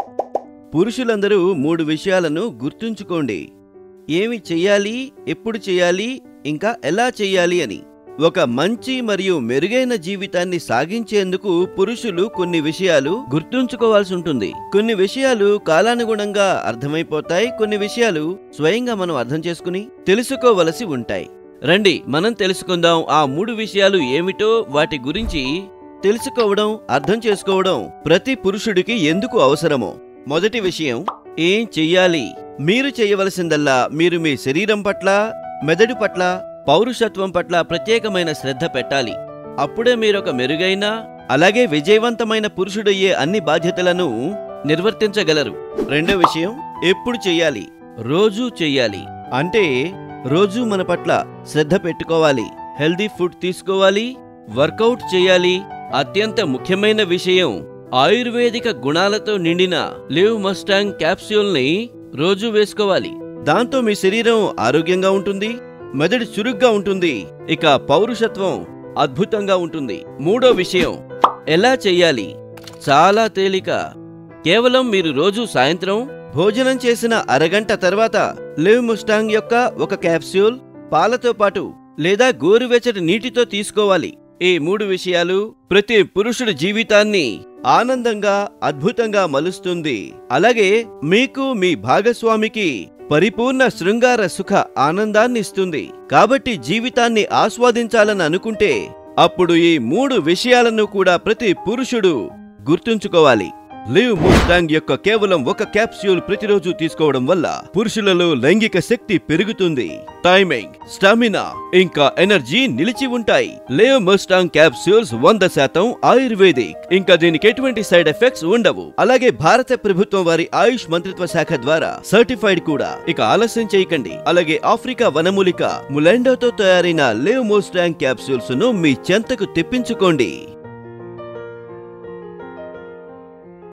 పురుషులందరూ మూడు విషయాలను గుర్తుంచుకోండి ఏమి చెయ్యాలి ఎప్పుడు చెయ్యాలి ఇంకా ఎలా చెయ్యాలి అని ఒక మంచి మరియు మెరుగైన జీవితాన్ని సాగించేందుకు పురుషులు కొన్ని విషయాలు గుర్తుంచుకోవాల్సి ఉంటుంది కొన్ని విషయాలు కాలానుగుణంగా అర్థమైపోతాయి కొన్ని విషయాలు స్వయంగా మనం అర్థం చేసుకుని తెలుసుకోవలసి ఉంటాయి రండి మనం తెలుసుకుందాం ఆ మూడు విషయాలు ఏమిటో వాటి గురించి తెలుసుకోవడం అర్థం చేసుకోవడం ప్రతి పురుషుడికి ఎందుకు అవసరమో మొదటి విషయం ఏం చెయ్యాలి మీరు చేయవలసిందల్లా మీరు మీ శరీరం పట్ల మెదడు పట్ల పౌరుషత్వం పట్ల ప్రత్యేకమైన శ్రద్ధ పెట్టాలి అప్పుడే మీరొక మెరుగైన అలాగే విజయవంతమైన పురుషుడయ్యే అన్ని బాధ్యతలను నిర్వర్తించగలరు రెండో విషయం ఎప్పుడు చెయ్యాలి రోజూ చెయ్యాలి అంటే రోజూ మన పట్ల శ్రద్ధ పెట్టుకోవాలి హెల్దీ ఫుడ్ తీసుకోవాలి వర్కౌట్ చేయాలి అత్యంత ముఖ్యమైన విషయం ఆయుర్వేదిక గుణాలతో నిండిన లివ్ మస్టాంగ్ క్యాప్సూల్ని రోజు వేసుకోవాలి దాంతో మీ శరీరం ఆరోగ్యంగా ఉంటుంది మెదడు చురుగ్గా ఉంటుంది ఇక పౌరుషత్వం అద్భుతంగా ఉంటుంది మూడో విషయం ఎలా చెయ్యాలి చాలా తేలిక కేవలం మీరు రోజు సాయంత్రం భోజనం చేసిన అరగంట తర్వాత లివ్ ముస్టాంగ్ యొక్క ఒక క్యాప్సూల్ పాలతో పాటు లేదా గోరువెచ్చటి నీటితో తీసుకోవాలి ఈ మూడు విషయాలు ప్రతి పురుషుడి జీవితాన్ని ఆనందంగా అద్భుతంగా మలుస్తుంది అలాగే మీకు మీ భాగస్వామికి పరిపూర్ణ శృంగార సుఖ ఆనందాన్ని ఇస్తుంది కాబట్టి జీవితాన్ని ఆస్వాదించాలని అనుకుంటే అప్పుడు ఈ మూడు విషయాలను కూడా ప్రతి పురుషుడు గుర్తుంచుకోవాలి లివ్ ముస్టాంగ్ యొక్క కేవలం ఒక క్యాప్స్యూల్ ప్రతిరోజు తీసుకోవడం వల్ల పురుషులలో లైంగిక శక్తి పెరుగుతుంది టైమింగ్ స్టామినా ఇంకా ఎనర్జీ నిలిచి ఉంటాయి లివ్ ముస్టాంగ్ క్యాప్స్యూల్స్ వంద శాతం ఆయుర్వేదిక్ ఇంకా దీనికి ఎటువంటి సైడ్ ఎఫెక్ట్స్ ఉండవు అలాగే భారత ప్రభుత్వం వారి ఆయుష్ మంత్రిత్వ శాఖ ద్వారా సర్టిఫైడ్ కూడా ఇక ఆలస్యం చేయకండి అలాగే ఆఫ్రికా వనమూలిక ములెండోతో తయారైన లివ్ ముస్టాంగ్ క్యాప్సూల్స్ ను మీ చెంతకు తెప్పించుకోండి